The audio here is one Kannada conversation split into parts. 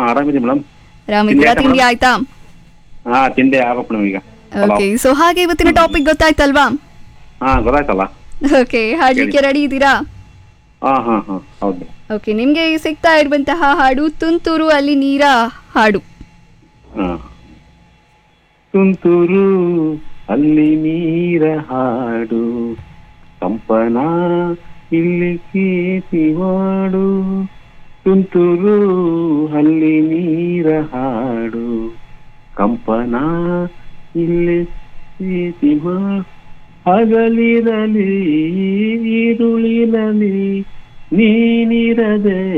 ಆರಾಮಿದೆ ಮೇಡಮ್ ರಾಮಿದ್ರಾ ತಿಂಡಿ ತಿಂಡಿ ಆಯ್ತಾ ಹಾ ತಿಂಡಿ ಆಗ್ಬೇಕು ಮೇಡಮ್ ಈಗ ಓಕೆ ಸೊ ಹಾಗೆ ಇವತ್ತಿನ ಟಾಪಿಕ್ ಗೊತ್ತಾಯ್ತಲ್ವಾ ಹಾ ಗೊತ್ತಾಯ್ತಲ್ಲ ಓಕೆ ಹಾಡ್ಲಿಕ್ಕೆ ರೆಡಿ ಇದ್ದೀರಾ ಹಾ ಹಾ ಹಾ ಹೌದು ಓಕೆ ನಿಮ್ಗೆ ಸಿಗ್ತಾ ಇರುವಂತಹ ಹಾಡು ತುಂತುರು ಅಲ್ಲಿ ನೀರ ಹಾಡು ಹಾ ತುಂತುರು ಅಲ್ಲಿ ನೀರ ಹಾಡು ಕಂಪನ ಇಲ್ಲಿ ಕೀರ್ತಿ ಮಾಡು ತುಂತುರು ಅಲ್ಲಿ ನೀರ ಹಾಡು ಕಂಪನ ಇಲ್ಲಿ ಪ್ರೀತಿ ಮಾಡು ಹಗಲಿರಲಿ ಈರುಳಿರಲಿ ನೀನಿರದೆ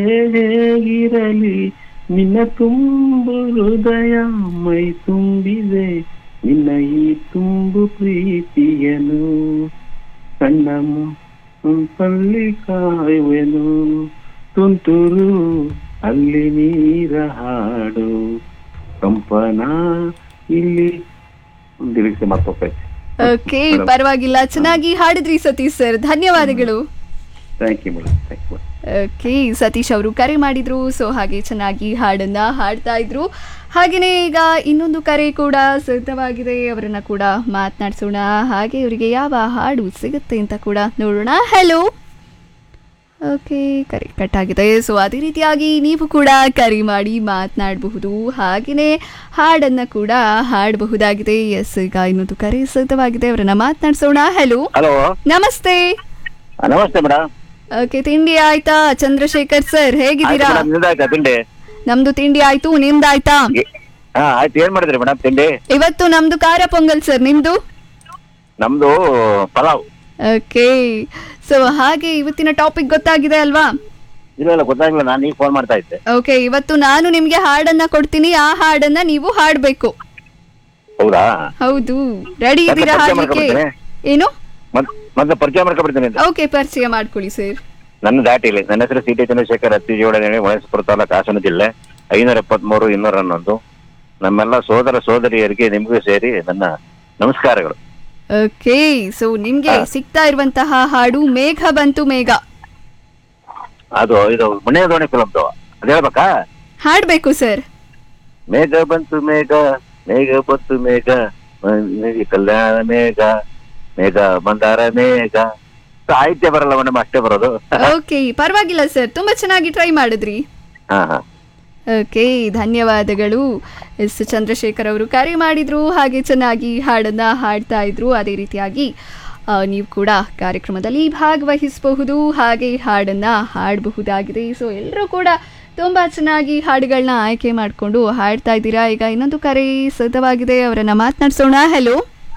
ಹೇಗಿರಲಿ ನಿನ್ನ ತುಂಬು ಹೃದಯ ಮೈ ತುಂಬಿದೆ ನಿನ್ನ ಈ ತುಂಬು ಪ್ರೀತಿಯನು ಸಣ್ಣ ಮುಂಪಲ್ಲಿ ಕಾಯುವೆನು ತುಂತುರು ಅಲ್ಲಿ ನೀರ ಹಾಡು ಕಂಪನ ಇಲ್ಲಿ ದಿರಿಸಿ ಮತ್ತೊಪ್ಪೈತೆ ಓಕೆ ಪರವಾಗಿಲ್ಲ ಚೆನ್ನಾಗಿ ಹಾಡಿದ್ರಿ ಸತೀಶ್ ಸರ್ ಧನ್ಯವಾದಗಳು thank you madam thank you okay Satish ಅವರು ಕರೆ ಮಾಡಿದ್ರು ಸೊ ಹಾಗೆ ಚೆನ್ನಾಗಿ ಹಾಡನ್ನ ಹಾಡ್ತಾ ಇದ್ರು ಹಾಗೆಯೇ ಈಗ ಇನ್ನೊಂದು ಕರೆ ಕೂಡ ಸಿದ್ಧವಾಗಿದೆ ಅವರನ್ನ ಕೂಡ ಮಾತನಾಡಿಸೋಣ ಹಾಗೆ ಇವರಿಗೆ ಯಾವ ಹಾಡು ಸಿಗುತ್ತೆ ಅಂತ ಕೂಡ ನೋಡೋಣ ಹಲೋ ಓಕೆ ಕರೆ ಕಟ್ ಆಗಿದೆ ಸೊ ಅದೇ ರೀತಿಯಾಗಿ ನೀವು ಕೂಡ ಕರೆ ಮಾಡಿ ಮಾತನಾಡಬಹುದು ಹಾಗೆಯೇ ಹಾಡನ್ನು ಕೂಡ ಹಾಡಬಹುದಾಗಿದೆ ಎಸ್ ಈಗ ಇನ್ನೊಂದು ಕರೆ ಸಿದ್ಧವಾಗಿದೆ ಅವರನ್ನ ಮಾತನಾಡಿಸೋಣ ಹಲೋ ಹಲೋ ನಮಸ್ತೆ ನಮಸ್ತೆ ಮೇಡಮ್ ಓಕೆ ತಿಂಡಿ ಆಯ್ತಾ ಚಂದ್ರಶೇಖರ್ ಸರ್ ಹೇಗಿದ್ದೀರಾ ನಿಮ್ದಾಯ್ತಾ ತಿಂಡಿ ನಮ್ದು ತಿಂಡಿ ಆಯ್ತು ನಿಮ್ದಾಯ್ತಾ ಹಾ ಆಯ್ತು ಏನ್ ಮಾಡಿದ್ರಿ ಮೇಡಮ್ ತಿಂಡಿ ಇವತ್ತು ನಮ್ದು ಖಾರ ಪೊಂಗಲ್ ಸರ್ ನಿಮ್ದು ನಮ್ದು ಪಲಾವ್ ಓಕೆ ಸೊ ಹಾಗೆ ಇವತ್ತಿನ ಟಾಪಿಕ್ ಗೊತ್ತಾಗಿದೆ ಅಲ್ವಾ ಇಲ್ಲ ಇಲ್ಲ ಗೊತ್ತಾಗಿಲ್ಲ ನಾನು ಈಗ ಫೋನ್ ಮಾಡ್ತಾ ಇದ್ದೆ ಓಕೆ ಇವತ್ತು ನಾನು ನಿಮ್ಗೆ ಹಾಡನ್ನ ಕೊಡ್ತೀನಿ ಆ ಹಾಡನ್ನ ನೀವು ಹಾಡ್ಬೇಕು ಹೌದಾ ಹೌದು ರೆಡಿ ಮತ್ತೆ ಇದ್ದೀರಾ ಪರಿಚಯ ಹಾಡ್ಲಿಕ್ಕೆ ಮಾಡ್ಕೊಂಡ್ಬಿಡ್ತೀನಿ. ಏನು ಮತ್ ಮತ್ತೆ ಪರಿಚಯ ಮಾಡ್ಕೊಬಿಡ್ತೀನಿ ಅಂತ ಓಕೆ ಪರಿಚಯ ಮಾಡ್ಕೊಳ್ಳಿ ಸರ್ ನನ್ನ ದಾಟಿಲಿ ನನ್ನ ಹೆಸರು ಸಿ ಟಿ ಚಂದ್ರಶೇಖರ್ ಅತ್ತಿಜೋಡನೆ ಮೈಸೂರು ತಾಲೂಕು ಹಾಸನ ಜಿಲ್ಲೆ ಐನೂರ ಎಪ್ಪತ್ಮೂರು ಇನ್ನೂರ ಹನ್ನೊಂದು ನಮ್ಮೆಲ್ಲ ಸೋದರ ಸೋದರಿಯರಿಗೆ ನಿಮಗೂ ಸೇರಿ ನನ್ನ ನಮಸ್ಕಾರಗಳು ಓಕೆ ಸೊ ನಿಮ್ಗೆ ಸಿಗ್ತಾ ಇರುವಂತಹ ಹಾಡು ಮೇಘ ಬಂತು ಮೇಘ ಅದು ಇದು ಮನೆಯ ದೋಣಿ ಫಿಲಮ್ದು ಅದು ಹೇಳ್ಬೇಕಾ ಹಾಡ್ಬೇಕು ಸರ್ ಮೇಘ ಬಂತು ಮೇಘ ಮೇಘ ಬಂತು ಮೇಘ ಮೇಘ ಕಲ್ಯಾಣ ಮೇಘ ಮೇಘ ಮಂದಾರ ಮೇಘ ಸಾಹಿತ್ಯ ಬರಲ್ಲ ಮೇಡಮ್ ಅಷ್ಟೇ ಬರೋದು ಓಕೆ ಪರವಾಗಿಲ್ಲ ಸರ್ ತುಂಬಾ ಚೆನ್ನಾಗಿ ಟ್ರೈ ಮಾಡಿದ್ರಿ ಹಾ ಹಾ ಓಕೆ ಧನ್ಯವಾದಗಳು ಎಸ್ ಚಂದ್ರಶೇಖರ್ ಅವರು ಕರೆ ಮಾಡಿದ್ರು ಹಾಗೆ ಚೆನ್ನಾಗಿ ಹಾಡನ್ನ ಹಾಡ್ತಾ ಇದ್ರು ಅದೇ ರೀತಿಯಾಗಿ ಆ, ನೀವು ಕೂಡ ಕಾರ್ಯಕ್ರಮದಲ್ಲಿ ಭಾಗವಹಿಸಬಹುದು ಹಾಗೆ ಹಾಡನ್ನ ಹಾಡಬಹುದಾಗಿದೆ ಸೊ ಎಲ್ಲರೂ ಕೂಡ ತುಂಬ ಚೆನ್ನಾಗಿ ಹಾಡುಗಳನ್ನ ಆಯ್ಕೆ ಮಾಡಿಕೊಂಡು ಹಾಡ್ತಾ ಇದ್ದೀರಾ ಈಗ ಇನ್ನೊಂದು ಕರೆ ಸಿದ್ಧವಾಗಿದೆ ಅವರನ್ನ ಮಾತನಾಡಿಸೋಣ ಹಲೋ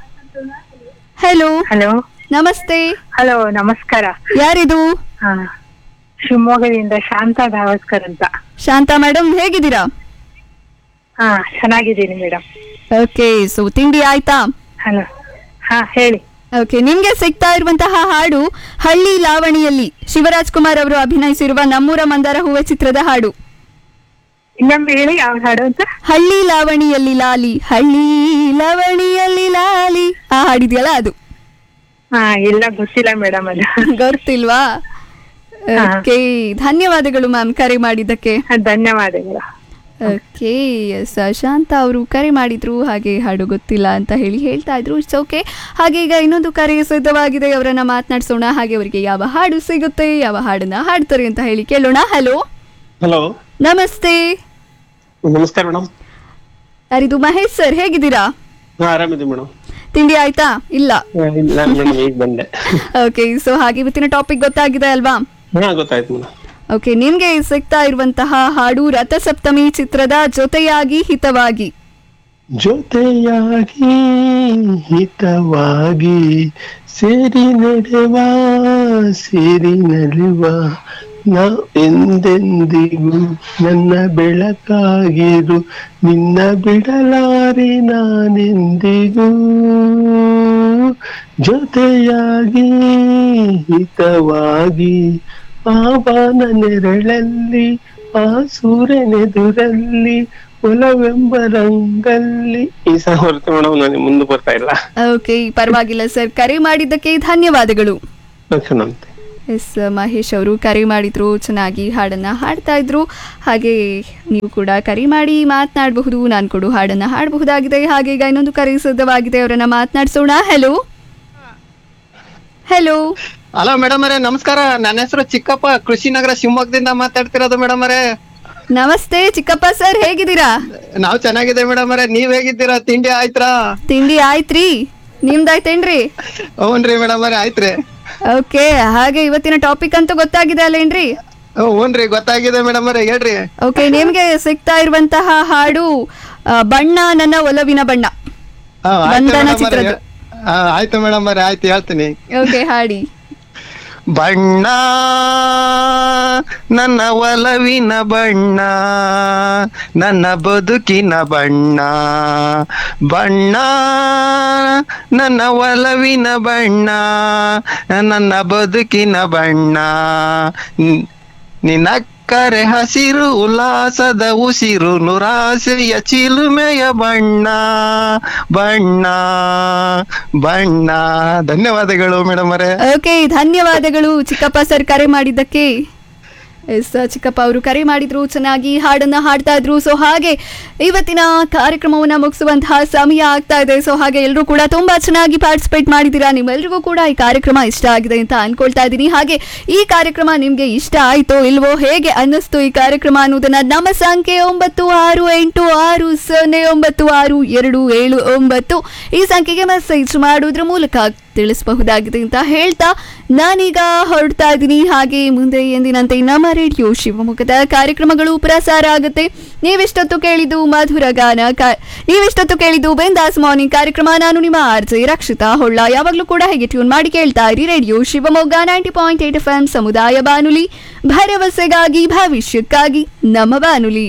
ಹಲೋ ಹಲೋ ನಮಸ್ತೆ ಹಲೋ ನಮಸ್ಕಾರ ಯಾರಿದು ಹಾ ಶಿವಮೊಗ್ಗದಿಂದ ಶಾಂತಾ ಧಾವಸ್ಕರ್ ಅಂತ ಶಾಂತಾ ಮೇಡಮ್ ಹೇಗಿದ್ದೀರಾ ಹಾ ಚೆನ್ನಾಗಿದ್ದೀನಿ ಮೇಡಮ್ ಓಕೆ ಸೊ ತಿಂಡಿ ಆಯ್ತಾ ಹಲೋ ಹಾ ಹೇಳಿ ಓಕೆ ನಿಮ್ಗೆ ಸಿಗ್ತಾ ಇರುವಂತಹ ಹಾಡು ಹಳ್ಳಿ ಲಾವಣಿಯಲ್ಲಿ ಶಿವರಾಜ್ ಕುಮಾರ್ ಅವರು ಅಭಿನಯಿಸಿರುವ ನಮ್ಮೂರ ಮಂದಾರ ಹೂವ ಚಿತ್ರದ ಹಾಡು ಇನ್ನೊಮ್ಮೆ ಹೇಳಿ ಯಾವ ಹಾಡು ಅಂತ ಹಳ್ಳಿ ಲಾವಣಿಯಲ್ಲಿ ಲಾಲಿ ಹಳ್ಳಿ ಲಾವಣಿಯಲ್ಲಿ ಲಾಲಿ ಆ ಹಾಡಿದೆಯಲ್ಲ ಅದು ಹಾ ಇಲ್ಲ ಗೊತ್ತಿಲ್ಲ ಮೇಡಮ್ ಅದು ಗೊತ್ತಿಲ್ವಾ ಹಾ. ಓಕೆ ಧನ್ಯವಾದಗಳು ಮ್ಯಾಮ್ ಕರೆ ಮಾಡಿದ್ದಕ್ಕೆ ಹಾ, ಧನ್ಯವಾದಗಳು ಓಕೆ ಎಸ್ ಶಾಂತ ಅವರು ಕರೆ ಮಾಡಿದ್ರು ಹಾಗೆ ಹಾಡು ಗೊತ್ತಿಲ್ಲ ಅಂತ ಹೇಳಿ ಹೇಳ್ತಾ ಇದ್ರು ಇಟ್ಸ್ ಓಕೆ ಹಾಗೆ ಈಗ ಇನ್ನೊಂದು ಕರೆ ಸಿದ್ಧವಾಗಿದೆ ಅವರನ್ನ ಮಾತನಾಡಿಸೋಣ ಹಾಗೆ ಅವರಿಗೆ ಯಾವ ಹಾಡು ಸಿಗುತ್ತೆ ಯಾವ ಹಾಡನ್ನ ಹಾಡ್ತಾರೆ ಅಂತ ಹೇಳಿ ಕೇಳೋಣ ಹಲೋ ಹಲೋ ನಮಸ್ತೆ ನಮಸ್ಕಾರ ಮೇಡಮ್ ಯಾರಿದು ಮಹೇಶ್ ಸರ್ ಹೇಗಿದ್ದೀರಾ ಹಾ ಆರಾಮಿದ್ದೀವಿ ಮೇಡಮ್ ತಿಂಡಿ ಆಯ್ತಾ ಇಲ್ಲ ಇಲ್ಲ ಮೇಡಮ್ ಈಗ ಬಂದೆ ಓಕೆ ಸೊ ಹಾಗೆ ಇವತ್ತಿನ ಟಾಪಿಕ್ ಗೊತ್ತಾಗಿದೆ ಅಲ್ವಾ ಹಾ ಗೊತ್ತಾಯ್ತು ಮೇಡಮ್ ಓಕೆ ನಿಮ್ಗೆ ಸಿಗ್ತಾ ಇರುವಂತಹ ಹಾಡು ರಥಸಪ್ತಮಿ ಚಿತ್ರದ ಜೊತೆಯಾಗಿ ಹಿತವಾಗಿ ಜೊತೆಯಾಗಿ ಹಿತವಾಗಿ ಸೇರಿ ನಡೆವ ಸೇರಿ ನಡೆವ ನಾ ಎಂದೆಂದಿಗೂ ನನ್ನ ಬೆಳಕಾಗಿರು ನಿನ್ನ ಬಿಡಲಾರೆ ನಾನೆಂದಿಗೂ ಜೊತೆಯಾಗಿ ಹಿತವಾಗಿ ಆವಾನ ನೆರಳಲ್ಲಿ ಆ ಸೂರ್ಯನೆದುರಲ್ಲಿ ಒಲವೆಂಬ ರಂಗಲ್ಲಿ ಈ ಸಹ ಹೊರತು ಮೇಡಮ್ ನನಗೆ ಮುಂದೆ ಬರ್ತಾ ಇಲ್ಲ ಓಕೆ ಪರವಾಗಿಲ್ಲ ಸರ್ ಕರೆ ಮಾಡಿದ್ದಕ್ಕೆ ಧನ್ಯವಾದಗಳು ಲಕ್ಷಣಂತೆ ಎಸ್ ಮಹೇಶ್ ಅವರು ಕರೆ ಮಾಡಿದ್ರು ಚೆನ್ನಾಗಿ ಹಾಡನ್ನು ಹಾಡ್ತಾ ಇದ್ರು ಹಾಗೆ ನೀವು ಕೂಡ ಕರೆ ಮಾಡಿ ಮಾತನಾಡಬಹುದು ನಾನು ಕೂಡ ಹಾಡನ್ನು ಹಾಡಬಹುದಾಗಿದೆ ಹಾಗೆ ಈಗ ಇನ್ನೊಂದು ಕರೆ ಸಿದ್ಧವಾಗಿದೆ ಅವರನ್ನು ಮಾತನಾಡಿಸೋಣ ಹೆಲೋ ಹೆಲೋ ಹಲೋ ಮೇಡಮ್ ಅವರೇ ನಮಸ್ಕಾರ ನನ್ನ ಹೆಸರು ಚಿಕ್ಕಪ್ಪ ಕೃಷಿ ನಗರ ಶಿವಮೊಗ್ಗದಿಂದ ಮಾತಾಡ್ತಿರೋದು ಮೇಡಮ್ ಅವರೇ ನಮಸ್ತೆ ಚಿಕ್ಕಪ್ಪ ಸರ್ ಹೇಗಿದ್ದೀರಾ ನಾವ್ ಚೆನ್ನಾಗಿದೆ ಮೇಡಮ್ ಅವರೇ ನೀವ್ ಹೇಗಿದ್ದೀರಾ ತಿಂಡಿ ಆಯ್ತ್ರಾ ತಿಂಡಿ ಆಯ್ತ್ರಿ ನಿಮ್ದಾಯ್ತೇನ್ರಿ ಹ್ಞೂನ್ರಿ ಮೇಡಮ್ ಅವರೇ ಆಯ್ತ್ರಿ ಓಕೆ ಹಾಗೆ ಇವತ್ತಿನ ಟಾಪಿಕ್ ಅಂತೂ ಗೊತ್ತಾಗಿದೆ ಅಲ್ಲೇನ್ರಿ ಹ್ಞೂ ಹ್ಞೂನ್ರಿ ಗೊತ್ತಾಗಿದೆ ಮೇಡಮ್ ಅವರೇ ಹೇಳ್ರಿ ಓಕೆ ನಿಮ್ಗೆ ಸಿಗ್ತಾ ಇರುವಂತಹ ಹಾಡು ಆ, ಬಣ್ಣ ನನ್ನ ಒಲವಿನ ಬಣ್ಣ ಹಾ, ಆಯ್ತು ಬಂಧನ ಮೇಡಮ್ ಅವರೇ ಚಿತ್ರದ್ದು. ಹಾ, ಆಯ್ತು ಮೇಡಮ್ ಅವರೇ ಆಯ್ತು ಹೇಳ್ತೀನಿ ಓಕೆ ಹಾಡಿ ಬಣ್ಣ ನನ್ನ ಒಲವಿನ ಬಣ್ಣ ನನ್ನ ಬದುಕಿನ ಬಣ್ಣ ಬಣ್ಣ ನನ್ನ ಒಲವಿನ ಬಣ್ಣ ನನ್ನ ಬದುಕಿನ ಬಣ್ಣ ನ್- ನಿನ್ನಕ್ಕರೆ ಹಸಿರು ಉಲ್ಲಾಸದ ಉಸಿರು ನುರಾಸೆಯ ಚಿಲುಮೆಯ ಬಣ್ಣ ಬಣ್ಣ ಬಣ್ಣ ಧನ್ಯವಾದಗಳು ಮೇಡಮ್ ಅವರೇ ಓಕೆ ಧನ್ಯವಾದಗಳು ಚಿಕ್ಕಪ್ಪ ಸರ್ ಕರೆ ಮಾಡಿದ್ದಕ್ಕೆ ಎಸ್ ಚಿಕ್ಕಪ್ಪ ಅವರು ಕರೆ ಮಾಡಿದ್ರು ಚೆನ್ನಾಗಿ ಹಾಡನ್ನ ಹಾಡ್ತಾ ಇದ್ರು ಸೊ ಹಾಗೆ ಇವತ್ತಿನ ಕಾರ್ಯಕ್ರಮವನ್ನ ಮುಗಿಸುವಂತಹ ಸಮಯ ಆಗ್ತಾ ಇದೆ ಸೊ ಹಾಗೆ ಎಲ್ಲರೂ ಕೂಡ ತುಂಬಾ ಚೆನ್ನಾಗಿ ಪಾರ್ಟಿಸಿಪೇಟ್ ಮಾಡಿದ್ದೀರಾ ನಿಮ್ಮೆಲ್ರಿಗೂ ಕೂಡ ಈ ಕಾರ್ಯಕ್ರಮ ಇಷ್ಟ ಆಗಿದೆ ಅಂತ ಅನ್ಕೊಳ್ತಾ ಇದ್ದೀನಿ ಹಾಗೆ ಈ ಕಾರ್ಯಕ್ರಮ ನಿಮ್ಗೆ ಇಷ್ಟ ಆಯ್ತೋ ಇಲ್ವೋ ಹೇಗೆ ಅನ್ನಿಸ್ತು ಈ ಕಾರ್ಯಕ್ರಮ ಅನ್ನೋದನ್ನ ನಮ್ಮ ಸಂಖ್ಯೆ ಒಂಬತ್ತು ಆರು ಎಂಟು ಆರು ಸೊನ್ನೆ ಒಂಬತ್ತು ಆರು ಎರಡು ಏಳು ಒಂಬತ್ತು ಈ ಸಂಖ್ಯೆಗೆ ಮೆಸೇಜ್ ಮಾಡೋದ್ರ ಮೂಲಕ ತಿಳಿಸಬಹುದಾಗಿದೆ ಅಂತ ಹೇಳ್ತಾ ನಾನೀಗ ಹೊರಡ್ತಾ ಇದ್ದೀನಿ ಹಾಗೆ ಮುಂದೆ ಎಂದಿನಂತೆ ನಮ್ಮ ರೇಡಿಯೋ ಶಿವಮೊಗ್ಗದ ಕಾರ್ಯಕ್ರಮಗಳು ಪ್ರಸಾರ ಆಗುತ್ತೆ ನೀವಿಷ್ಟೊತ್ತು ಕೇಳಿದ್ದು ಮಧುರ ಗಾನ ಕಾ- ನೀವಿಷ್ಟೊತ್ತು ಕೇಳಿದ್ದು ಬೆಂದಾಸ್ ಮಾರ್ನಿಂಗ್ ಕಾರ್ಯಕ್ರಮ ನಾನು ನಿಮ್ಮ ಆರ್ಜೆ ರಕ್ಷಿತಾ ಹೊಳ್ಳ ಯಾವಾಗಲೂ ಕೂಡ ಹೇಗೆ ಟ್ಯೂನ್ ಮಾಡಿ ಕೇಳ್ತಾ ಇರಿ radio Shivamogga ninety point eight F M ಸಮುದಾಯ ಬಾನುಲಿ ಭರವಸೆಗಾಗಿ ಭವಿಷ್ಯಕ್ಕಾಗಿ ನಮ್ಮ ಬಾನುಲಿ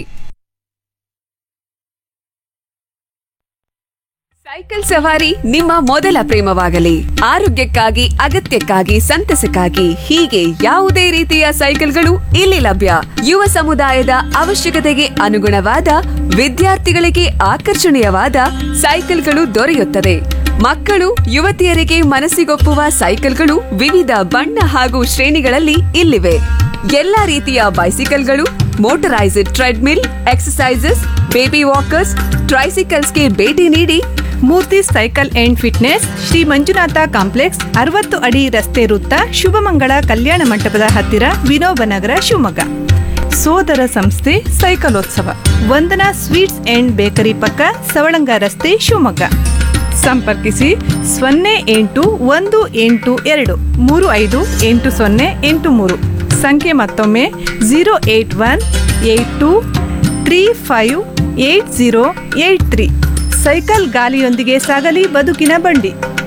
ಸೈಕಲ್ ಸವಾರಿ ನಿಮ್ಮ ಮೊದಲ ಪ್ರೇಮವಾಗಲಿ ಆರೋಗ್ಯಕ್ಕಾಗಿ ಅಗತ್ಯಕ್ಕಾಗಿ ಸಂತಸಕ್ಕಾಗಿ ಹೀಗೆ ಯಾವುದೇ ರೀತಿಯ ಸೈಕಲ್ಗಳು ಇಲ್ಲಿ ಲಭ್ಯ ಯುವ ಸಮುದಾಯದ ಅವಶ್ಯಕತೆಗೆ ಅನುಗುಣವಾದ ವಿದ್ಯಾರ್ಥಿಗಳಿಗೆ ಆಕರ್ಷಣೀಯವಾದ ಸೈಕಲ್ಗಳು ದೊರೆಯುತ್ತದೆ ಮಕ್ಕಳು ಯುವತಿಯರಿಗೆ ಮನಸ್ಸಿಗೊಪ್ಪುವ ಸೈಕಲ್ಗಳು ವಿವಿಧ ಬಣ್ಣ ಹಾಗೂ ಶ್ರೇಣಿಗಳಲ್ಲಿ ಇಲ್ಲಿವೆ ಎಲ್ಲಾ ರೀತಿಯ ಬೈಸಿಕಲ್ಗಳು motorised treadmill exercises baby walkers ಟ್ರೈಸಿಕಲ್ಸ್ಗೆ ಭೇಟಿ ನೀಡಿ Murthy cycle and fitness Shri Manjunatha complex ಅರವತ್ತು ಅಡಿ ರಸ್ತೆ ವೃತ್ತ ಶುಭಮಂಗಳ ಕಲ್ಯಾಣ ಮಂಟಪದ ಹತ್ತಿರ ವಿನೋಬ ನಗರ ಶಿವಮೊಗ್ಗ ಸೋದರ ಸಂಸ್ಥೆ ಸೈಕಲೋತ್ಸವ ವಂದನಾ ಸ್ವೀಟ್ಸ್ ಅಂಡ್ ಬೇಕರಿ ಪಕ್ಕ ಸವಳಂಗ ರಸ್ತೆ ಶಿವಮೊಗ್ಗ ಸಂಪರ್ಕಿಸಿ ಸೊನ್ನೆ ಎಂಟು ಒಂದು ಎಂಟು ಎರಡು ಮೂರು ಐದು ಎಂಟು ಸೊನ್ನೆ ಎಂಟು ಮೂರು ಸಂಖ್ಯೆ ಮತ್ತೊಮ್ಮೆ zero eight one eight two three five eight zero eight three cycle ಗಾಲಿಯೊಂದಿಗೆ ಸಾಗಲಿ ಬದುಕಿನ ಬಂಡಿ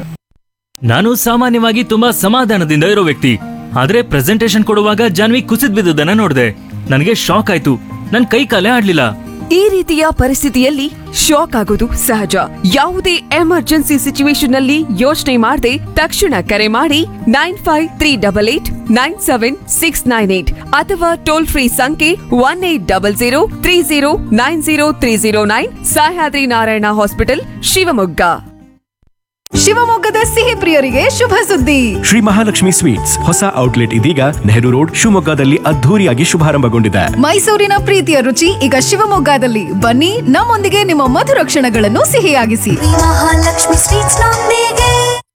ನಾನು ಸಾಮಾನ್ಯವಾಗಿ ತುಂಬಾ ಸಮಾಧಾನದಿಂದ ಇರೋ ವ್ಯಕ್ತಿ ಆದ್ರೆ ಪ್ರೆಸೆಂಟೇಶನ್ ಕೊಡುವಾಗ ಜಾನ್ವಿ ಕುಸಿದ್ ಬಿದ್ದುದನ್ನ ನೋಡಿದೆ ನನಗೆ ಶಾಕ್ ಆಯ್ತು ನನ್ ಕೈ ಕಾಲೇ ಆಡ್ಲಿಲ್ಲ ಈ ರೀತಿಯ ಪರಿಸ್ಥಿತಿಯಲ್ಲಿ ಶಾಕ್ ಆಗೋದು ಸಹಜ ಯಾವುದೇ ಎಮರ್ಜೆನ್ಸಿ ಸಿಚುವೇಶನ್ ನಲ್ಲಿ ಯೋಚನೆ ಮಾಡದೆ ತಕ್ಷಣ ಕರೆ ಮಾಡಿ nine five three double eight nine seven six nine eight ಅಥವಾ ಟೋಲ್ ಫ್ರೀ ಸಂಖ್ಯೆ one eight double zero three zero nine zero three zero nine Sahyadri Narayana hospital Shivamogga ಶಿವಮೊಗ್ಗದ ಸಿಹಿ ಪ್ರಿಯರಿಗೆ ಶುಭ ಸುದ್ದಿ ಶ್ರೀ ಮಹಾಲಕ್ಷ್ಮಿ ಸ್ವೀಟ್ಸ್ ಹೊಸ ಔಟ್ಲೆಟ್ ಇದೀಗ ನೆಹರು ರೋಡ್ ಶಿವಮೊಗ್ಗದಲ್ಲಿ ಅದ್ಧೂರಿಯಾಗಿ ಶುಭಾರಂಭಗೊಂಡಿದೆ ಮೈಸೂರಿನ ಪ್ರೀತಿಯ ರುಚಿ ಈಗ ಶಿವಮೊಗ್ಗದಲ್ಲಿ ಬನ್ನಿ ನಮ್ಮೊಂದಿಗೆ ನಿಮ್ಮ ಮಧುರ ಕ್ಷಣಗಳನ್ನು ಸಿಹಿಯಾಗಿಸಿ ಮಹಾಲಕ್ಷ್ಮಿ ಸ್ವೀಟ್ಸ್ ನೊಂದಿಗೆ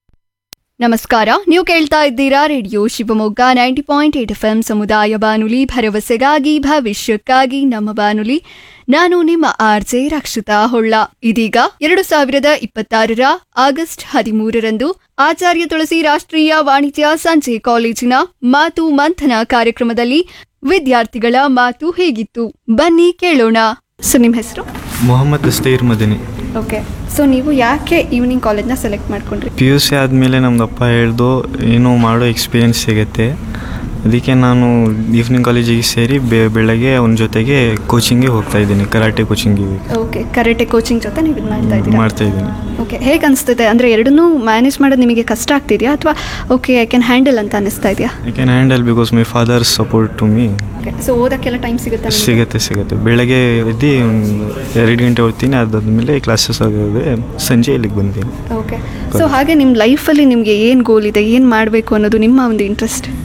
ನಮಸ್ಕಾರ ನೀವು ಕೇಳ್ತಾ ಇದ್ದೀರಾ radio Shivamogga ninety point eight F M ಸಮುದಾಯ ಬಾನುಲಿ ಭರವಸೆಗಾಗಿ ಭವಿಷ್ಯಕ್ಕಾಗಿ ನಮ್ಮ ಬಾನುಲಿ ನಾನು ನಿಮ್ಮ ಆರ್ಜೆ ರಕ್ಷಿತಾ ಹೊಳ್ಳ ಇದೀಗ ಎರಡು ಸಾವಿರದ ಇಪ್ಪತ್ತಾರರ ಆಗಸ್ಟ್ ಹದಿಮೂರರಂದು ಆಚಾರ್ಯ ತುಳಸಿ ರಾಷ್ಟ್ರೀಯ ವಾಣಿಜ್ಯ ಸಂಜೆ ಕಾಲೇಜಿನ ಮಾತು ಮಂಥನ ಕಾರ್ಯಕ್ರಮದಲ್ಲಿ ವಿದ್ಯಾರ್ಥಿಗಳ ಮಾತು ಹೇಗಿತ್ತು ಬನ್ನಿ ಕೇಳೋಣ ಸೊ ನಿಮ್ಮ ಹೆಸರು ಮೊಹಮ್ಮದ್ ದಸ್ತೈರ್ ಮದನಿ ಓಕೆ ಸೊ ನೀವು ಯಾಕೆ ಈವ್ನಿಂಗ್ ಕಾಲೇಜ್ನ ಸೆಲೆಕ್ಟ್ ಮಾಡ್ಕೊಂಡ್ರಿ ಪಿ ಯು ಸಿ ಆದಮೇಲೆ ನಮ್ಮದಪ್ಪ ಹೇಳ್ದು ಏನೋ ಮಾಡೋ ಎಕ್ಸ್ಪೀರಿಯನ್ಸ್ ಸಿಗುತ್ತೆ ಅದಕ್ಕೆ ನಾನು ಈವ್ನಿಂಗ್ ಕಾಲೇಜಿಗೆ ಸೇರಿ ಬೆ ಬೆಳಗ್ಗೆ ಅವನ ಜೊತೆಗೆ ಕೋಚಿಂಗ್ಗೆ ಹೋಗ್ತಾ ಇದ್ದೀನಿ ಕರಾಟೆ ಕೋಚಿಂಗಿಗೆ ಓಕೆ ಕರೆಕ್ಟ್ ಕೋಚಿಂಗ್ ಜೊತೆ ನೀವು ಇದು ಮಾಡ್ತಾ ಇದ್ದೀರಾ ಮಾಡ್ತಾ ಇದ್ದೀನಿ ಓಕೆ ಹೇಗೆ ಅನಿಸ್ತದೆ ಅಂದರೆ ಎರಡನ್ನೂ ಮ್ಯಾನೇಜ್ ಮಾಡೋದು ನಿಮಗೆ ಕಷ್ಟ ಆಗ್ತಿದೆಯಾ ಅಥವಾ ಓಕೆ ಐ ಕ್ಯಾನ್ ಹ್ಯಾಂಡಲ್ ಅಂತ ಅನಿಸ್ತಾ ಇದೆಯಾ I can handle because my father support to me okay so ಓದೋಕ್ಕೆಲ್ಲ ಟೈಮ್ ಸಿಗುತ್ತೆ ನಿಮ್ಗೆ? ಸಿಗುತ್ತೆ ಸಿಗುತ್ತೆ ಬೆಳಗ್ಗೆ ಎದ್ದು ಒಂದು ಎರಡು ಗಂಟೆ ಓದ್ತೀನಿ ಅದಾದಮೇಲೆ ಕ್ಲಾಸಸ್ ಆಗೋದ್ರೆ ಸಂಜೆ ಇಲ್ಲಿಗೆ ಬಂದೀನಿ ಓಕೆ ಸೊ ಹಾಗೆ ನಿಮ್ಮ ಲೈಫಲ್ಲಿ ನಿಮಗೆ ಏನು ಗೋಲ್ ಇದೆ ಏನು ಮಾಡಬೇಕು ಅನ್ನೋದು ನಿಮ್ಮ ಒಂದು ಇಂಟ್ರೆಸ್ಟ್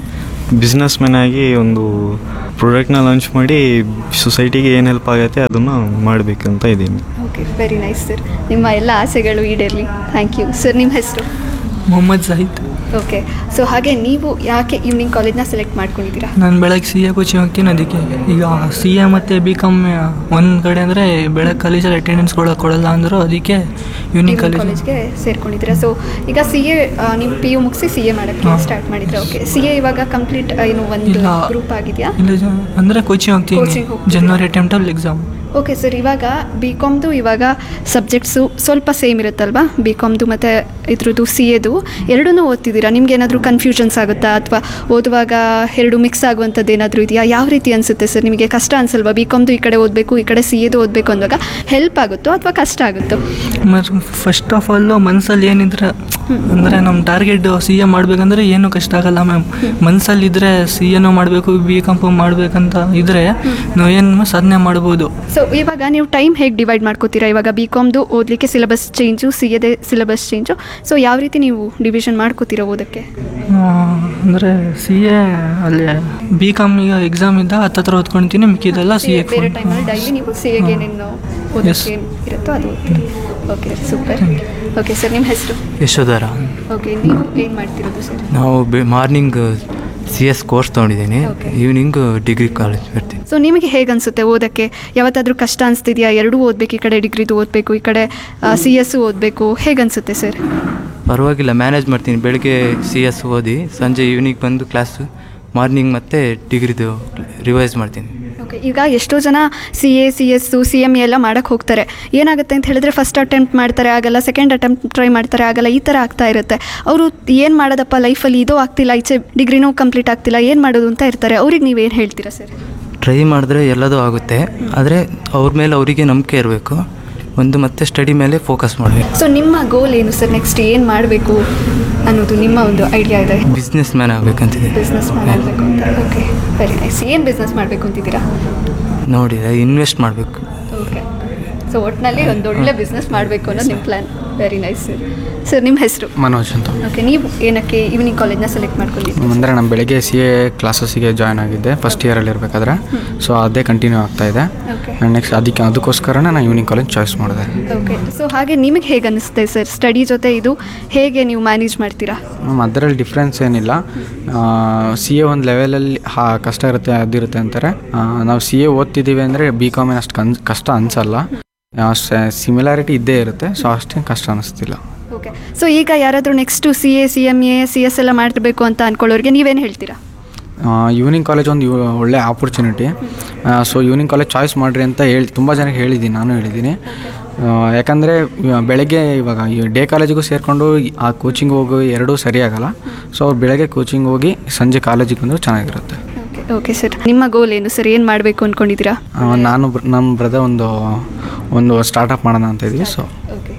ಬಿಸ್ನೆಸ್ ಮ್ಯಾನ್ ಆಗಿ ಒಂದು ಪ್ರಾಡಕ್ಟ್ನ ಲಾಂಚ್ ಮಾಡಿ ಸೊಸೈಟಿಗೆ ಏನು ಹೆಲ್ಪ್ ಆಗುತ್ತೆ ಅದನ್ನು ಮಾಡಬೇಕಂತ ಇದ್ದೀನಿ ಓಕೆ ವೆರಿ ನೈಸ್ ಸರ್ ನಿಮ್ಮ ಎಲ್ಲ ಆಸೆಗಳು ಈಡೇರಲಿ ಥ್ಯಾಂಕ್ ಯು ಸರ್ ನಿಮ್ಮ ಹೆಸರು ಮೊಹಮ್ಮದ್ ಜಾಹಿದ್ ಓಕೆ ಸೊ ಹಾಗೆ ನೀವು ಯಾಕೆ ಈವ್ನಿಂಗ್ ಕಾಲೇಜ್ನ ಸೆಲೆಕ್ಟ್ ಮಾಡ್ಕೊಂಡಿದ್ದೀರಾ ನಾನು ಬೆಳಗ್ಗೆ ಸಿ ಎ ಕೋಚಿಂಗ್ ಹೋಗ್ತೀನಿ ಅದಕ್ಕೆ ಈಗ ಸಿ ಎ ಮತ್ತು ಬಿ ಕಾಮ್ ಒಂದು ಕಡೆ ಅಂದರೆ ಬೆಳಗ್ಗೆ ಕಾಲೇಜಲ್ಲಿ ಅಟೆಂಡೆನ್ಸ್ ಕೊಡೋಕೆ ಕೊಡಲ್ಲ ಅಂದರು ಅದಕ್ಕೆ ಯೂನಿಕ್ ಕಾಲೇಜ್ ಕಾಲೇಜ್ಗೆ ಸೇರ್ಕೊಂಡಿದ್ದೀರಾ ಸೊ ಈಗ ಸಿ ಎ ನೀವು ಪಿ ಯು ಮುಗಿಸಿ ಸಿ ಎ ಮಾಡೋಕ್ಕೆ ಸ್ಟಾರ್ಟ್ ಮಾಡಿದ್ರೆ ಓಕೆ ಸಿ ಎ ಇವಾಗ ಕಂಪ್ಲೀಟ್ ಏನು ಒಂದು ಇಲ್ಲ. ಗ್ರೂಪ್ ಆಗಿದೆಯಾ ಇಲ್ಲ ಅಂದರೆ ಕೋಚಿಂಗ್ ಹೋಗ್ತೀನಿ Coaching ಹೋಗ್ತೀರಾ? ಜನವರಿ ಅಟೆಂಪ್ಟಲ್ಲಿ ಎಕ್ಸಾಮ್ ಓಕೆ ಸರ್ ಇವಾಗ ಬಿ ಕಾಮ್ದು ಇವಾಗ ಸಬ್ಜೆಕ್ಟ್ಸು ಸ್ವಲ್ಪ ಸೇಮ್ ಇರುತ್ತಲ್ವಾ ಬಿ ಕಾಮ್ದು ಮತ್ತು ಇದ್ರದ್ದು ಸಿ ಎದು ಎರಡೂ ಓದ್ತಿದ್ದೀರಾ ನಿಮ್ಗೆ ಏನಾದರೂ ಕನ್ಫ್ಯೂಷನ್ಸ್ ಆಗುತ್ತಾ ಅಥವಾ ಓದುವಾಗ ಎರಡು ಮಿಕ್ಸ್ ಆಗುವಂಥದ್ದು ಏನಾದರೂ ಇದೆಯಾ ಯಾವ ರೀತಿ ಅನಿಸುತ್ತೆ ಸರ್ ನಿಮಗೆ ಕಷ್ಟ ಅನ್ಸಲ್ವಾ ಬಿ ಕಾಮ್ದು ಈ ಕಡೆ ಓದಬೇಕು ಈ ಕಡೆ ಸಿ ಎದು ಓದಬೇಕು ಅಂದಾಗ ಹೆಲ್ಪ್ ಆಗುತ್ತೋ ಅಥವಾ ಕಷ್ಟ ಆಗುತ್ತೋ ಮತ್ತು ಫಸ್ಟ್ ಆಫ್ ಆಲು ಮನಸ್ಸಲ್ಲಿ ಏನಿದ್ರೆ ಅಂದರೆ ನಮ್ಮ ಟಾರ್ಗೆಟ್ ಸಿ ಎ ಮಾಡಬೇಕಂದ್ರೆ ಏನೂ ಕಷ್ಟ ಆಗಲ್ಲ ಮ್ಯಾಮ್ ಮನಸ್ಸಲ್ಲಿದ್ದರೆ ಸಿ ಎನೂ ಮಾಡಬೇಕು ಬಿ ಕಾಂಪು ಮಾಡಬೇಕಂತ ಇದ್ದರೆ ನಾವು ಏನು ಸಾಧನೆ ಮಾಡ್ಬೋದು ಸೊ ಇವಾಗ ನೀವು ಟೈಮ್ ಹೇಗೆ ಡಿವೈಡ್ ಮಾಡ್ಕೋತೀರಾ ಇವಾಗ ಬಿ ಕಾಮ್ದು ಓದಲಿಕ್ಕೆ ಸಿಲೆಬಸ್ ಚೇಂಜು ಸಿ ಎದೆ ಸಿಲೆಬಸ್ ಚೇಂಜು ಸೊ ಯಾವ ರೀತಿ ನೀವು ಡಿವಿಷನ್ ಮಾಡ್ಕೋತೀರಾ ಓದಕ್ಕೆ ಅಂದರೆ ಸಿ ಎ ಅಲ್ಲಿ ಬಿ ಕಾಮ್ ಈಗ ಎಕ್ಸಾಮ್ ಇದ್ದಾಗ ಹತ್ತತ್ರ ಓದ್ಕೊಳ್ತೀನಿ ಮಿಕ್ಕಿದೆಲ್ಲ ಸಿ ಎ ಬೇರೆ ಟೈಮಲ್ಲಿ ಡೈಲಿ ನೀವು ಸಿ ಎಗೆ ಏನೇನು ಓದಕ್ಕೆ ಏನ್ ಇರುತ್ತೋ ಅದು ಓಕೆ ಸೂಪರ್ ಓಕೆ ಸರ್ ನಿಮ್ಮ ಹೆಸರು ಯಶೋಧರ ಓಕೆ ನೀವು ಏನು ಮಾಡ್ತಿರೋದು ಸರ್ ನಾವು ಮಾರ್ನಿಂಗ್ ಸಿ ಎಸ್ ಕೋರ್ಸ್ ತೊಗೊಂಡಿದ್ದೀನಿ ಈವ್ನಿಂಗ್ ಡಿಗ್ರಿ ಕಾಲೇಜ್ ಬರ್ತೀನಿ ಸೊ ನಿಮಗೆ ಹೇಗೆ ಅನಿಸುತ್ತೆ ಓದಕ್ಕೆ ಯಾವತ್ತಾದರೂ ಕಷ್ಟ ಅನಿಸ್ತಿದೆಯಾ ಎರಡೂ ಓದಬೇಕು ಈ ಕಡೆ ಡಿಗ್ರಿದು ಓದಬೇಕು ಈ ಕಡೆ ಸಿ ಎಸ್ ಓದಬೇಕು ಹೇಗೆ ಅನಿಸುತ್ತೆ ಸರ್ ಪರವಾಗಿಲ್ಲ ಮ್ಯಾನೇಜ್ ಮಾಡ್ತೀನಿ ಬೆಳಗ್ಗೆ ಸಿ ಎಸ್ ಓದಿ ಸಂಜೆ ಈವ್ನಿಂಗ್ ಬಂದು ಕ್ಲಾಸು ಮಾರ್ನಿಂಗ್ ಮತ್ತು ಡಿಗ್ರಿದು ರಿವೈಸ್ ಮಾಡ್ತೀನಿ ಓಕೆ ಈಗ ಎಷ್ಟೋ ಜನ C A C S C M ಎಲ್ಲ ಮಾಡೋಕ್ಕೆ ಹೋಗ್ತಾರೆ ಏನಾಗುತ್ತೆ ಅಂತ ಹೇಳಿದ್ರೆ ಫಸ್ಟ್ ಅಟೆಂಪ್ಟ್ ಮಾಡ್ತಾರೆ ಆಗಲ್ಲ ಸೆಕೆಂಡ್ ಅಟೆಂಪ್ಟ್ ಟ್ರೈ ಮಾಡ್ತಾರೆ ಆಗಲ್ಲ ಈ ಥರ ಆಗ್ತಾ ಇರುತ್ತೆ ಅವರು ಏನು ಮಾಡೋದಪ್ಪ ಲೈಫಲ್ಲಿ ಇದೂ ಆಗ್ತಿಲ್ಲ ಈಚೆ ಡಿಗ್ರಿನೂ ಕಂಪ್ಲೀಟ್ ಆಗ್ತಿಲ್ಲ ಏನು ಮಾಡೋದು ಅಂತ ಇರ್ತಾರೆ ಅವ್ರಿಗೆ ನೀವೇನು ಹೇಳ್ತೀರಾ ಸರ್ ಟ್ರೈ ಮಾಡಿದ್ರೆ ಎಲ್ಲದೂ ಆಗುತ್ತೆ ಆದರೆ ಅವ್ರ ಮೇಲೆ ಅವರಿಗೆ ನಂಬಿಕೆ ಇರಬೇಕು ಒಂದು ಮತ್ತೆ ಸ್ಟಡಿ ಮೇಲೆ ಫೋಕಸ್ ಮಾಡಬೇಕು ಸೊ ನಿಮ್ಮ ಗೋಲ್ ಏನು ಸರ್ ನೆಕ್ಸ್ಟ್ ಏನು ಮಾಡಬೇಕು ಅನ್ನೋದು ನಿಮ್ಮ ಒಂದು ಐಡಿಯಾ ಇದೆ ಬಿಸ್ನೆಸ್ ಮ್ಯಾನ್ ಆಗಬೇಕಂತಿದೆ ಬಿಸ್ನೆಸ್ ಮಾಡಬೇಕು ಅಂತ ಓಕೆ ವೆರಿ ನೈಸ್ ಏನು ಬಿಸ್ನೆಸ್ ಮಾಡಬೇಕು ಅಂತಿದ್ದೀರಾ ನೋಡಿ ಇನ್ವೆಸ್ಟ್ ಮಾಡಬೇಕು ಓಕೆ ಸೊ ಒಟ್ಟಿನಲ್ಲಿ ಒಂದು ಒಳ್ಳೆ ಬಿಸ್ನೆಸ್ ಮಾಡಬೇಕು ಅನ್ನೋದು ನಿಮ್ಮ plan very nice sir sir ನಿಮ್ಮ ಹೆಸರು ಮನೋಜ್ ಅಂತ ಓಕೆ ನೀವು ಏನಕ್ಕೆ ಈವ್ನಿಂಗ್ ಕಾಲೇಜ್ನ ಸೆಲೆಕ್ಟ್ ಮಾಡ್ಕೊಂಡಿದ್ದೀರಿ ಅಂದರೆ ನಾನು ಬೆಳಗ್ಗೆ ಸಿ ಎ ಕ್ಲಾಸಸ್ಸಿಗೆ ಜಾಯ್ನ್ ಆಗಿದ್ದೆ ಫಸ್ಟ್ ಇಯರಲ್ಲಿ ಇರಬೇಕಾದ್ರೆ ಸೊ ಅದೇ ಕಂಟಿನ್ಯೂ ಆಗ್ತಾ ಇದೆ Okay. ನೆಕ್ಸ್ಟ್ ಅದಕ್ಕೆ ಅದಕ್ಕೋಸ್ಕರನೇ ನಾನು ಈವ್ನಿಂಗ್ ಕಾಲೇಜ್ ಚಾಯ್ಸ್ ಮಾಡಿದೆ ಓಕೆ ಸೊ ಹಾಗೆ ನಿಮಗೆ ಹೇಗೆ ಅನಿಸುತ್ತೆ ಸರ್ ಸ್ಟಡಿ ಜೊತೆ ಇದು ಹೇಗೆ ನೀವು ಮ್ಯಾನೇಜ್ ಮಾಡ್ತೀರಾ ಮ್ಯಾಮ್ ಅದರಲ್ಲಿ ಡಿಫ್ರೆನ್ಸ್ ಏನಿಲ್ಲ ಸಿ ಎ ಒಂದು ಲೆವೆಲಲ್ಲಿ ಹಾ ಕಷ್ಟ ಇರುತ್ತೆ ಅದಿರುತ್ತೆ ಅಂತಾರೆ ಆ, ನಾವು ಸಿ ಎ ಓದ್ತಿದ್ದೀವಿ ಅಂದರೆ ಬಿ ಕಾಮ್ ಏನು ಅಷ್ಟು ಕನ್ ಕಷ್ಟ ಅನಿಸಲ್ಲ ಸಿಮಿಲಾರಿಟಿ ಇದ್ದೇ ಇರುತ್ತೆ ಸೊ ಅಷ್ಟೇನು ಕಷ್ಟ ಅನ್ನಿಸ್ತಿಲ್ಲ ಓಕೆ ಸೊ ಈಗ ಯಾರಾದರೂ next C A C M A C S ಎಲ್ಲ ಮಾಡಬೇಕು ಅಂತ ಅನ್ಕೊಳ್ಳೋರಿಗೆ ನೀವೇನು ಹೇಳ್ತೀರಾ ಈವ್ನಿಂಗ್ ಕಾಲೇಜ್ ಒಂದು ಇವ್- ಒಳ್ಳೆ opportunity so evening college choice ಮಾಡಿರಿ ಅಂತ ಹೇಳಿ ತುಂಬ ಜನಕ್ಕೆ ಹೇಳಿದ್ದೀನಿ ನಾನು ಹೇಳಿದ್ದೀನಿ ಆ, ಯಾಕಂದರೆ ಇವ- ಬೆಳಗ್ಗೆ ಇವಾಗ ಈ ಡೇ ಕಾಲೇಜಿಗೂ ಸೇರಿಕೊಂಡು ಆ ಕೋಚಿಂಗ್ ಹೋಗೋ ಎರಡೂ ಸರಿಯಾಗಲ್ಲ ಸೊ ಅವ್ರು ಬೆಳಗ್ಗೆ ಕೋಚಿಂಗ್ ಹೋಗಿ ಸಂಜೆ ಕಾಲೇಜಿಗೆ ಬಂದರೂ ಚೆನ್ನಾಗಿರುತ್ತೆ ಓಕೆ ಸರ್ ನಿಮ್ಮ ಗೋಲ್ ಏನು ಸರ್ ಏನು ಮಾಡಬೇಕು ಅಂದ್ಕೊಂಡಿದ್ದೀರಾ ಆ, ನಾನು ಬ್ರ- ನಮ್ಮ ಬ್ರದರ್ ಒಂದು ಒಂದು ಸ್ಟಾರ್ಟಪ್ ಮಾಡೋಣ ಅಂತ ಇದ್ದೀವಿ ಸೊ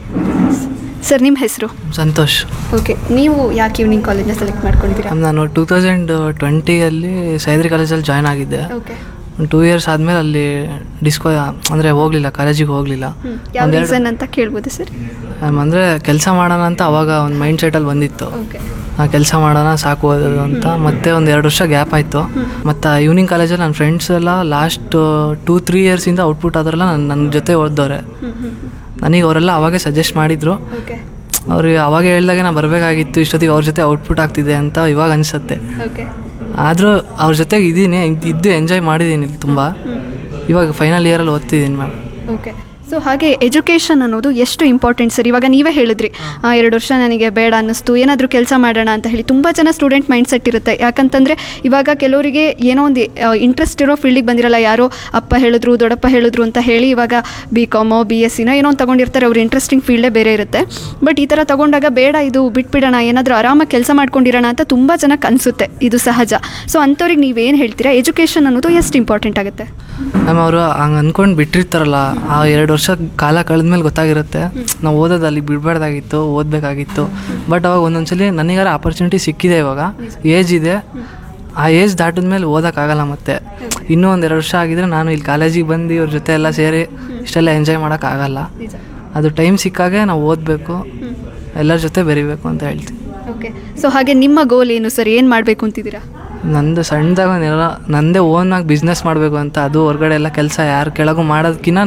ಸರ್ ನಿಮ್ಮ ಹೆಸರು ಸಂತೋಷ್ ಓಕೆ ನೀವು ಯಾಕೆ ಈವ್ನಿಂಗ್ ಕಾಲೇಜ್ನ ಸೆಲೆಕ್ಟ್ ಮಾಡ್ಕೊಂಡಿದ್ದೀರಾ ನಾನು ಟೂ ತೌಸಂಡ್ ಟ್ವೆಂಟಿಯಲ್ಲಿ ಸೈದ್ರಿ ಕಾಲೇಜಲ್ಲಿ ಜಾಯ್ನ್ ಆಗಿದ್ದೆ ಓಕೆ ಒಂದು ಟೂ ಇಯರ್ಸ್ ಆದಮೇಲೆ ಅಲ್ಲಿ ಡಿಸ್ಕೋ ಅಂದರೆ ಹೋಗಲಿಲ್ಲ ಕಾಲೇಜಿಗೆ ಹೋಗಲಿಲ್ಲ ಯಾವ ಒಂದೆರಡು ರೀಸನ್ ಅಂತ ಕೇಳ್ಬೋದು ಸರ್ ಅಂದರೆ ಕೆಲಸ ಮಾಡೋಣ ಅಂತ ಅವಾಗ ಒಂದು ಮೈಂಡ್ ಸೆಟಲ್ಲಿ ಬಂದಿತ್ತು ಓಕೆ ಆ ಕೆಲಸ ಮಾಡೋಣ ಸಾಕು ಓದೋದು ಅಂತ ಮತ್ತೆ ಒಂದು ಎರಡು ವರ್ಷ ಗ್ಯಾಪ್ ಆಯಿತು ಮತ್ತು ಈವ್ನಿಂಗ್ ಕಾಲೇಜಲ್ಲಿ ನನ್ನ ಫ್ರೆಂಡ್ಸ್ ಎಲ್ಲ ಲಾಸ್ಟ್ ಟೂ ತ್ರೀ ಇಯರ್ಸಿಂದ ಔಟ್ಪುಟ್ ಆದ್ರಲ್ಲ ನನ್ನ ನನ್ನ ಜೊತೆ ಓದ್ದವ್ರೆ ನನಗೆ ಅವರೆಲ್ಲ ಅವಾಗೇ ಸಜೆಸ್ಟ್ ಮಾಡಿದರು ಓಕೆ ಅವ್ರಿಗೆ ಅವಾಗ ಹೇಳ್ದಾಗೆ ನಾನು ಬರಬೇಕಾಗಿತ್ತು ಇಷ್ಟೊತ್ತಿಗೆ ಅವ್ರ ಜೊತೆ ಔಟ್ಪುಟ್ ಆಗ್ತಿದೆ ಅಂತ ಇವಾಗ ಅನಿಸುತ್ತೆ ಓಕೆ ಆದರೂ ಅವ್ರ ಜೊತೆಗೆ ಇದ್ದೀನಿ ಇದ್ದು ಎಂಜಾಯ್ ಮಾಡಿದ್ದೀನಿ ತುಂಬ ಇವಾಗ ಫೈನಲ್ ಇಯರಲ್ಲಿ ಓದ್ತಿದ್ದೀನಿ ಮ್ಯಾಮ್ ಓಕೆ ಸೊ ಹಾಗೆ ಎಜುಕೇಷನ್ ಅನ್ನೋದು ಎಷ್ಟು ಇಂಪಾರ್ಟೆಂಟ್ ಸರ್ ಇವಾಗ ನೀವೇ ಹೇಳಿದ್ರಿ ಆ, ಎರಡು ವರ್ಷ ನನಗೆ ಬೇಡ ಅನ್ನಿಸ್ತು ಏನಾದರೂ ಕೆಲಸ ಮಾಡೋಣ ಅಂತ ಹೇಳಿ ತುಂಬ ಜನ ಸ್ಟೂಡೆಂಟ್ ಮೈಂಡ್ ಸೆಟ್ ಇರುತ್ತೆ ಯಾಕಂತಂದರೆ ಇವಾಗ ಕೆಲವರಿಗೆ ಏನೋ ಒಂದು ಇಂಟ್ರೆಸ್ಟ್ ಇರೋ ಫೀಲ್ಡಿಗೆ ಬಂದಿರಲ್ಲ ಯಾರೋ ಅಪ್ಪ ಹೇಳಿದ್ರು ದೊಡ್ಡಪ್ಪ ಹೇಳಿದ್ರು ಅಂತ ಹೇಳಿ ಇವಾಗ ಬಿ ಕಾಮೋ ಬಿ ಎಸ್ ಸಿನೋ ಏನೋ ಒಂದು ತೊಗೊಂಡಿರ್ತಾರೆ ಅವ್ರ ಇಂಟ್ರೆಸ್ಟಿಂಗ್ ಫೀಲ್ಡೇ ಬೇರೆ ಇರುತ್ತೆ ಬಟ್ ಈ ಥರ ತೊಗೊಂಡಾಗ ಬೇಡ ಇದು ಬಿಟ್ಬಿಡೋಣ ಏನಾದರೂ ಆರಾಮಾಗಿ ಕೆಲಸ ಮಾಡ್ಕೊಂಡಿರೋಣ ಅಂತ ತುಂಬ ಜನಕ್ಕೆ ಅನಿಸುತ್ತೆ ಇದು ಸಹಜ ಸೊ ಅಂಥವ್ರಿಗೆ ನೀವೇನು ಹೇಳ್ತೀರಾ ಎಜುಕೇಷನ್ ಅನ್ನೋದು ಎಷ್ಟು ಇಂಪಾರ್ಟೆಂಟ್ ಆಗುತ್ತೆ ಮ್ಯಾಮ್ ಅವರು ಹಂಗೆ ಅಂದ್ಕೊಂಡು ಬಿಟ್ಟಿರ್ತಾರಲ್ಲ ಆ ಎರಡು ವರ್ಷ ಕಾಲ ಕಳೆದ್ಮೇಲೆ ಗೊತ್ತಾಗಿರುತ್ತೆ ನಾವು ಓದೋದು ಅಲ್ಲಿ ಬಿಡಬಾರ್ದಾಗಿತ್ತು ಓದಬೇಕಾಗಿತ್ತು ಬಟ್ ಅವಾಗ ಒಂದೊಂದ್ಸಲಿ ನನಗಾರ ಆಪರ್ಚುನಿಟಿ ಸಿಕ್ಕಿದೆ ಇವಾಗ ಏಜ್ ಇದೆ ಆ ಏಜ್ ದಾಟಿದ್ಮೇಲೆ ಓದೋಕ್ಕಾಗಲ್ಲ ಮತ್ತೆ ಇನ್ನೂ ಒಂದು ಎರಡು ವರ್ಷ ಆಗಿದ್ರೆ ನಾನು ಇಲ್ಲಿ ಕಾಲೇಜಿಗೆ ಬಂದು ಇವ್ರ ಜೊತೆ ಎಲ್ಲ ಸೇರಿ ಇಷ್ಟೆಲ್ಲ ಎಂಜಾಯ್ ಮಾಡೋಕ್ಕಾಗಲ್ಲ ಅದು ಟೈಮ್ ಸಿಕ್ಕಾಗೆ ನಾವು ಓದಬೇಕು ಎಲ್ಲರ ಜೊತೆ ಬೆರಿಬೇಕು ಅಂತ ಹೇಳ್ತೀನಿ ಓಕೆ ಸೊ ಹಾಗೆ ನಿಮ್ಮ ಗೋಲ್ ಏನು ಸರ್ ಏನು ಮಾಡಬೇಕು ಅಂತಿದ್ದೀರಾ ನಂದು ಸಣ್ಣದಾಗ ನೆಲ ನಂದೇ ಓನಾಗಿ ಬಿಸ್ನೆಸ್ ಮಾಡಬೇಕು ಅಂತ ಅದು ಹೊರಗಡೆ ಎಲ್ಲ ಕೆಲಸ ಯಾರ ಕೆಳಗೂ ಮಾಡೋದಕ್ಕಿಂತ